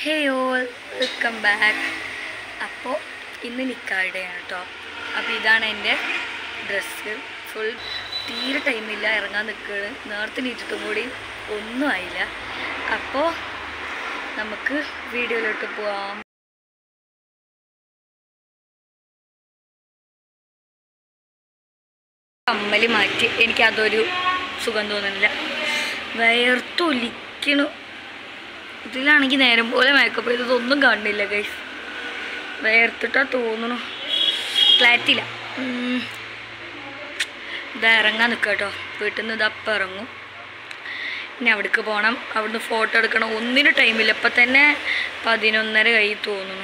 ഹേ all welcome back അപ്പോൾ ഇന്ന് നിക്കാടെയാണ് കേട്ടോ അപ്പോൾ ഇതാണ് എൻ്റെ ഡ്രസ്സ് ഫുൾ തീരെ ടൈമില്ല ഇറങ്ങാൻ നിൽക്കുകയാണ് നേരത്തെ നീറ്റിട്ടും കൂടി ഒന്നും ആയില്ല അപ്പോൾ നമുക്ക് വീഡിയോയിലോട്ട് പോവാം കമ്മല് മാറ്റി എനിക്ക് അതൊരു സുഖം തോന്നുന്നില്ല വയർത്തൊലിക്കണു ഇതിലാണെങ്കിൽ നേരം പോലെ മേക്കപ്പ് ചെയ്തതൊന്നും കാണുന്നില്ല ഗൈസ് വേർത്തിട്ടാ തോന്നണു ക്ലാരിറ്റി ഇല്ല ഉം. ഇതാ ഇറങ്ങാൻ നിൽക്കുക കേട്ടോ വീട്ടിൽ നിന്ന് ഇതപ്പം ഇറങ്ങും ഇനി അവിടേക്ക് പോകണം അവിടുന്ന് ഫോട്ടോ എടുക്കണം ഒന്നിനും ടൈമില്ല ഇപ്പം തന്നെ പതിനൊന്നര കൈ തോന്നുന്നു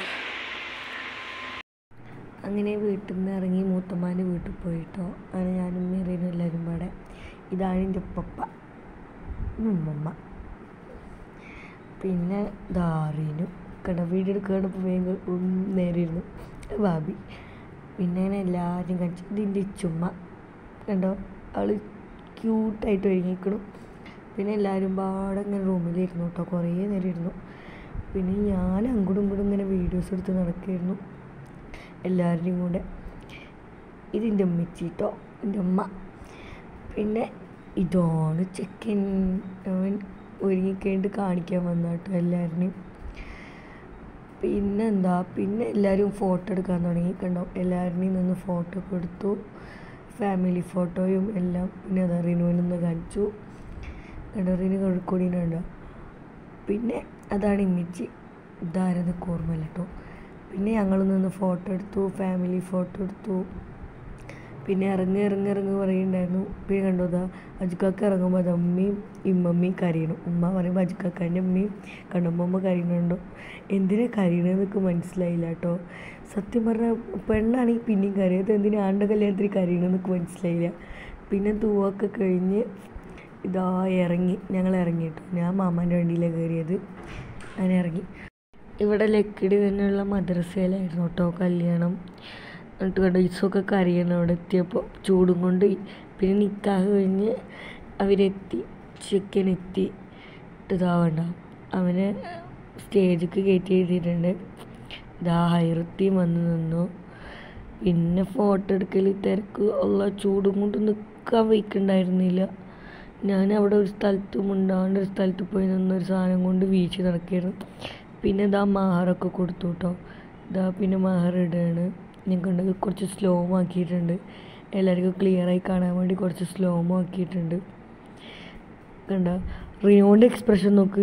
അങ്ങനെ വീട്ടിൽ നിന്ന് ഇറങ്ങി മൂത്തമ്മാൻ്റെ വീട്ടിൽ പോയിട്ടോ അങ്ങനെ ഞാനും മെറീനും എല്ലാവരും പാടെ ഇതാണ് എൻ്റെ ഉപ്പപ്പ ഉമ്മമ്മ പിന്നെ ദാറീനും കണ്ട വീഡിയോ എടുക്കുകയാണിപ്പോൾ വേഗം നേരെ ഇരുന്നു ബാബി പിന്നെ അങ്ങനെ എല്ലാവരും കാണിച്ചു ഇതിൻ്റെ ചുമ്മ കണ്ടോ അവൾ ക്യൂട്ടായിട്ട് ഒരുങ്ങിക്കണം പിന്നെ എല്ലാവരും പാടെ ഇങ്ങനെ റൂമിലിരുന്നു കേട്ടോ കുറേ നേരം ഇരുന്നു പിന്നെ ഞാൻ അങ്ങോട്ടും ഇങ്ങോട്ടും ഇങ്ങനെ വീഡിയോസ് എടുത്ത് നടക്കുകയായിരുന്നു എല്ലാവരുടെയും കൂടെ ഇതിൻ്റെ ഉമ്മച്ചി കേട്ടോ എൻ്റെ ഉമ്മ പിന്നെ ഇതാണ് ചെക്കൻ അവൻ ഒരുങ്ങിക്കഴിഞ്ഞിട്ട് കാണിക്കാൻ വന്ന കേട്ടോ എല്ലാവരുടെയും പിന്നെന്താ പിന്നെ എല്ലാവരും ഫോട്ടോ എടുക്കാൻ തുടങ്ങി കണ്ടോ എല്ലാവരുടെയും നിന്ന് ഫോട്ടോ ഒക്കെ എടുത്തു ഫാമിലി ഫോട്ടോയും എല്ലാം പിന്നെ അതാ റിനുവിനൊന്ന് കാണിച്ചു കണ്ടോ റിനു കോഴിക്കോടിനുണ്ടോ പിന്നെ അതാണ് ഇമ്മിച്ചി ഇതാരെന്ന് ഓർമ്മയില്ല കേട്ടോ പിന്നെ ഞങ്ങൾ നിന്ന് ഫോട്ടോ എടുത്തു ഫാമിലി ഫോട്ടോ എടുത്തു പിന്നെ ഇറങ്ങി ഇറങ്ങി ഇറങ്ങി പറയുന്നുണ്ടായിരുന്നു പിന്നെ കണ്ടോ ഇതാ അജുക്കാക്ക ഇറങ്ങുമ്പോൾ അത് അമ്മയും ഇമ്മമ്മയും കരയണു ഉമ്മ പറയുമ്പോൾ അജുക്കാക്കാൻ്റെ അമ്മയും കണ്ണമ്മമ്മ കരയണുണ്ടോ എന്തിനാ കരയണമെന്നൊക്കെ മനസ്സിലായില്ല കേട്ടോ സത്യം പറഞ്ഞാൽ പെണ്ണാണെങ്കിൽ പിന്നെയും കരയത് എന്തിനാ ആണ്ട കല്യാണത്തിന് കരയണമെന്നൊക്കെ മനസ്സിലായില്ല പിന്നെ തൂവൊക്കെ കഴിഞ്ഞ് ഇതാ ഇറങ്ങി ഞങ്ങൾ ഇറങ്ങി കേട്ടോ ഞാൻ മാമാൻ്റെ വണ്ടിയിലാണ് കയറിയത് അങ്ങനെ ഇറങ്ങി ഇവിടെ ലക്കിടി തന്നെയുള്ള മദ്രസയിലായിരുന്നു കേട്ടോ കല്യാണം എന്നിട്ട് കണ്ടോ ഇസൊക്കെ കരയണം അവിടെ എത്തിയപ്പോൾ ചൂടും കൊണ്ട് പിന്നെ നിക്കാഹ് കഴിഞ്ഞ് അവരെത്തി ചെക്കൻ എത്തി ഇതാവണ്ട അവനെ സ്റ്റേജിക്ക് കയറ്റി എഴുതിയിട്ടുണ്ട് ഇതാ ഹൈറത്തിയും വന്ന് നിന്നു പിന്നെ ഫോട്ടോ എടുക്കൽ തിരക്ക് ഉള്ള ചൂടും കൊണ്ട് നിൽക്കാൻ വയ്ക്കുന്നുണ്ടായിരുന്നില്ല ഞാൻ അവിടെ ഒരു സ്ഥലത്ത് മുണ്ടാണ്ട് ഒരു സ്ഥലത്ത് പോയി നിന്നൊരു സാധനം കൊണ്ട് വീഴ്ച നടക്കുകയായിരുന്നു പിന്നെ ഇതാ മഹറൊക്കെ കൊടുത്തു കേട്ടോ ഇതാ പിന്നെ മഹർ ഇടുകയാണ് ഞാൻ കണ്ടത് കുറച്ച് സ്ലോ ആക്കിയിട്ടുണ്ട് എല്ലാവർക്കും ക്ലിയറായി കാണാൻ വേണ്ടി കുറച്ച് സ്ലോ ആക്കിയിട്ടുണ്ട് കണ്ട റിനോൻ്റെ എക്സ്പ്രഷൻ നോക്ക്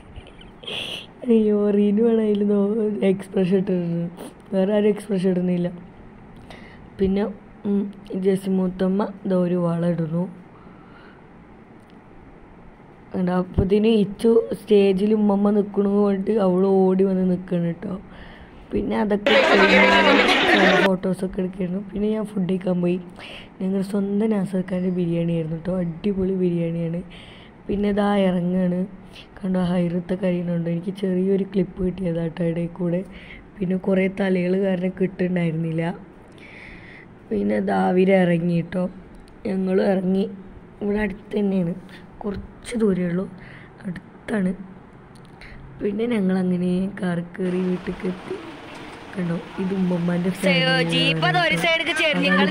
അയ്യോ റീനു ആണ് അതിൽ നോ എക്സ്പ്രഷൻ ഇട്ടിരുന്നത് വേറെ ആരും എക്സ്പ്രഷൻ ഇടുന്നില്ല പിന്നെ ഉം, ജസിമൂത്തമ്മ ഇതാ ഒരു വള ഇടുന്നു ഉണ്ട് അപ്പത്തിന് ഇച്ചു സ്റ്റേജിൽ ഉമ്മമ്മ നിൽക്കണു പറഞ്ഞിട്ട് അവൾ ഓടി വന്ന് നിൽക്കണം കേട്ടോ പിന്നെ അതൊക്കെ ഫോട്ടോസൊക്കെ എടുക്കായിരുന്നു പിന്നെ ഞാൻ ഫുഡ് കഴിക്കാൻ പോയി ഞങ്ങൾ സ്വന്തം നാസർക്കാരുടെ ബിരിയാണി ആയിരുന്നു കേട്ടോ അടിപൊളി ബിരിയാണിയാണ് പിന്നെ ഇതാ ഇറങ്ങാണ് കണ്ടോ ഹൈറത്തെ കഴിയുന്നുണ്ട് എനിക്ക് ചെറിയൊരു ക്ലിപ്പ് കിട്ടിയതാട്ടോ ഇടയിൽ കൂടെ പിന്നെ കുറേ തലകൾ കാരണം കിട്ടുന്നുണ്ടായിരുന്നില്ല പിന്നെ ദാവിര ഇറങ്ങി കേട്ടോ ഞങ്ങൾ ഇറങ്ങി ഇവിടെ അടുത്ത് തന്നെയാണ് കുറച്ച് ദൂരമേ ഉള്ളൂ അടുത്താണ് പിന്നെ ഞങ്ങൾ അങ്ങനെ കാറിൽ കയറി വീട്ടിൽ എത്തി കണ്ടോ ഇത് ഉമ്മമ്മാൻ്റെ ജീപ്പ് അത് ഒരു സൈഡിലേക്ക് ചേർന്ന് നിങ്ങൾ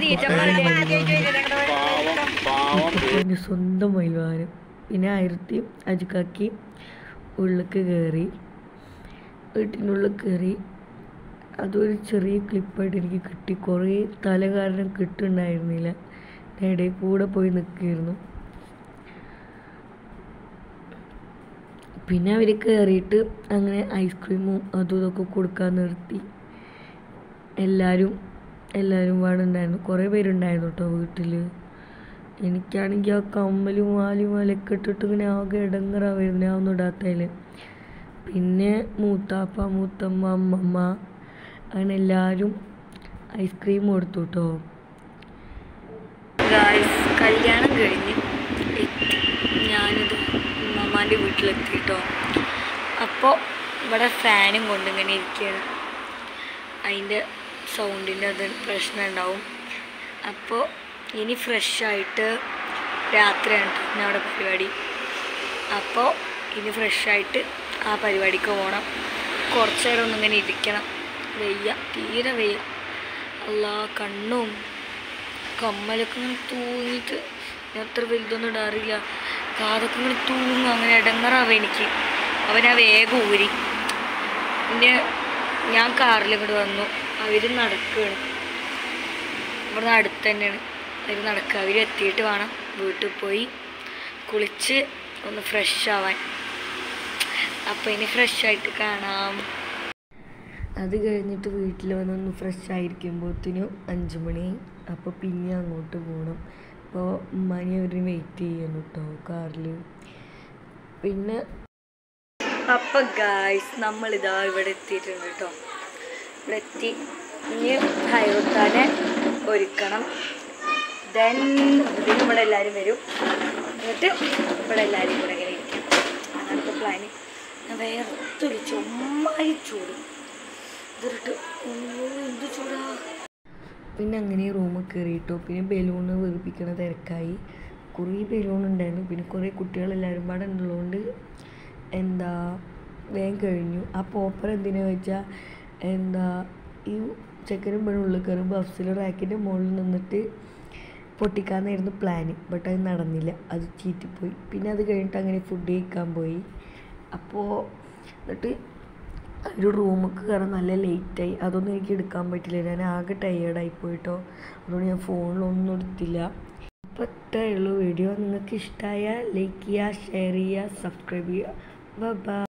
എൻ്റെ സ്വന്തം മയിൽവാഹനം പിന്നെ ആയിരത്തി അജുക്കാക്കി ഉള്ളിലേക്ക് കയറി വീട്ടിനുള്ളിൽ കയറി അതൊരു ചെറിയ ക്ലിപ്പായിട്ട് എനിക്ക് കിട്ടി കുറേ തല കാരണം കിട്ടുന്നുണ്ടായിരുന്നില്ല ഞാൻ ഇടയിൽ കൂടെ പോയി നിൽക്കുകയായിരുന്നു പിന്നെ അവർ കയറിയിട്ട് അങ്ങനെ ഐസ്ക്രീമും അതും ഇതൊക്കെ കൊടുക്കാൻ നിർത്തി എല്ലാവരും എല്ലാവരും പാടുണ്ടായിരുന്നു കുറേ പേരുണ്ടായിരുന്നു കേട്ടോ വീട്ടിൽ എനിക്കാണെങ്കിൽ ആ കമ്മലും മാലും മലയൊക്കെ ഇട്ടിട്ട് ഇങ്ങനെ ആകെ ഇടങ്ങറാവായിരുന്നു ഞാൻ ഒന്നും ഇടാത്തതിൽ പിന്നെ മൂത്താപ്പ മൂത്തമ്മ അമ്മമ്മ അങ്ങനെ എല്ലാവരും ഐസ്ക്രീം കൊടുത്തു കേട്ടോ ഗായ്സ് കല്യാണം കഴിഞ്ഞ് എത്തി ഞാനിത് ഉമ്മമാൻ്റെ വീട്ടിലെത്തി കേട്ടോ അപ്പോൾ ഇവിടെ ഫാനും കൊണ്ട് ഇങ്ങനെ ഇരിക്കുകയാണ് അതിൻ്റെ സൗണ്ടിൻ്റെ അത് പ്രശ്നം ഉണ്ടാവും അപ്പോൾ ഇനി ഫ്രഷായിട്ട് രാത്രിയാണ് കേട്ടോ ഇന്ന് അവിടെ പരിപാടി അപ്പോൾ ഇനി ഫ്രഷായിട്ട് ആ പരിപാടിക്ക് പോകണം കുറച്ച് നേരം ഒന്നിങ്ങനെ ഇരിക്കണം വെയ്യ തീരെ വെയ്യ അല്ല കണ്ണും കമ്മലൊക്കെ ഇങ്ങനെ തൂങ്ങിയിട്ട് ഞാൻ അത്ര വലുതൊന്നും ഇടാറില്ല കാതൊക്കെ ഇങ്ങനെ തൂങ്ങും അങ്ങനെ ഇടങ്ങറാവും എനിക്ക് അവൻ ആ വേഗം ഊരി പിന്നെ ഞാൻ കാറിൽ ഇങ്ങോട്ട് വന്നു അവർ നടക്കുകയാണ് ഇവിടുന്ന് അടുത്ത് തന്നെയാണ് അവർ നടക്കുക അവർ എത്തിയിട്ട് വേണം വീട്ടിൽ പോയി കുളിച്ച് ഒന്ന് ഫ്രഷ് ആവാൻ അപ്പോൾ ഇനി ഫ്രഷ് ആയിട്ട് കാണാം അത് കഴിഞ്ഞിട്ട് വീട്ടിൽ വന്നൊന്ന് ഫ്രഷ് ആയിരിക്കുമ്പോഴത്തേനും അഞ്ച് മണി അപ്പോൾ പിന്നെ അങ്ങോട്ട് പോകണം അപ്പോൾ ഉമ്മാനി അവർ വെയിറ്റ് ചെയ്യണം കേട്ടോ കാറിൽ പിന്നെ അപ്പം ഗായ്സ് നമ്മളിതാ ഇവിടെ എത്തിയിട്ടുണ്ട് കേട്ടോ ഇവിടെ എത്തി ഇനി ഹൈറുത്താനെ ഒരുക്കണം ദെൻ ഇതിന് ഇവിടെ എല്ലാവരും വരും എന്നിട്ട് ഇവിടെ എല്ലാവരും കൂടെ ഇങ്ങനെ ഇരിക്കാം അതാണ് ഇപ്പോൾ പ്ലാന് ഞാൻ വേർത്തൊരു ചുമ്മാരി ചൂട് ഇതിട്ട് ഓ എന്ത് ചൂടാ പിന്നെ അങ്ങനെ റൂമിൽ കയറിയിട്ടു പിന്നെ ബലൂണ് വെറുപ്പിക്കണ തിരക്കായി കുറേ ബലൂൺ ഉണ്ടായിരുന്നു പിന്നെ കുറേ കുട്ടികളെല്ലാവരും പാടെ ഉള്ളതുകൊണ്ട് എന്താ വേഗം കഴിഞ്ഞു ആ പോപ്പർ എന്തിനാ വെച്ചാൽ എന്താ ഈ ചെക്കനും പെണ്ണും ഉള്ളിൽ കയറുമ്പോൾ അഫ്സൽ റാക്കിൻ്റെ മുകളിൽ നിന്നിട്ട് പൊട്ടിക്കാന്നായിരുന്നു പ്ലാന് ബട്ട് അത് നടന്നില്ല അത് ചീറ്റിപ്പോയി പിന്നെ അത് കഴിഞ്ഞിട്ട് അങ്ങനെ ഫുഡ് കഴിക്കാൻ പോയി അപ്പോൾ എന്നിട്ട് ഒരു റൂമൊക്കെ കയറാൻ നല്ല ലേറ്റായി അതൊന്നും എനിക്ക് എടുക്കാൻ പറ്റില്ല ഞാൻ ആകെ ടയേർഡായി പോയിട്ടോ അതുകൊണ്ട് ഞാൻ ഫോണിലൊന്നും എടുത്തില്ല അപ്പോൾ ഇത്രയേ ഉള്ളൂ വീഡിയോ നിങ്ങൾക്ക് ഇഷ്ടമായാൽ ലൈക്ക് ചെയ്യുക ഷെയർ ചെയ്യുക സബ്സ്ക്രൈബ് ചെയ്യുക ബൈ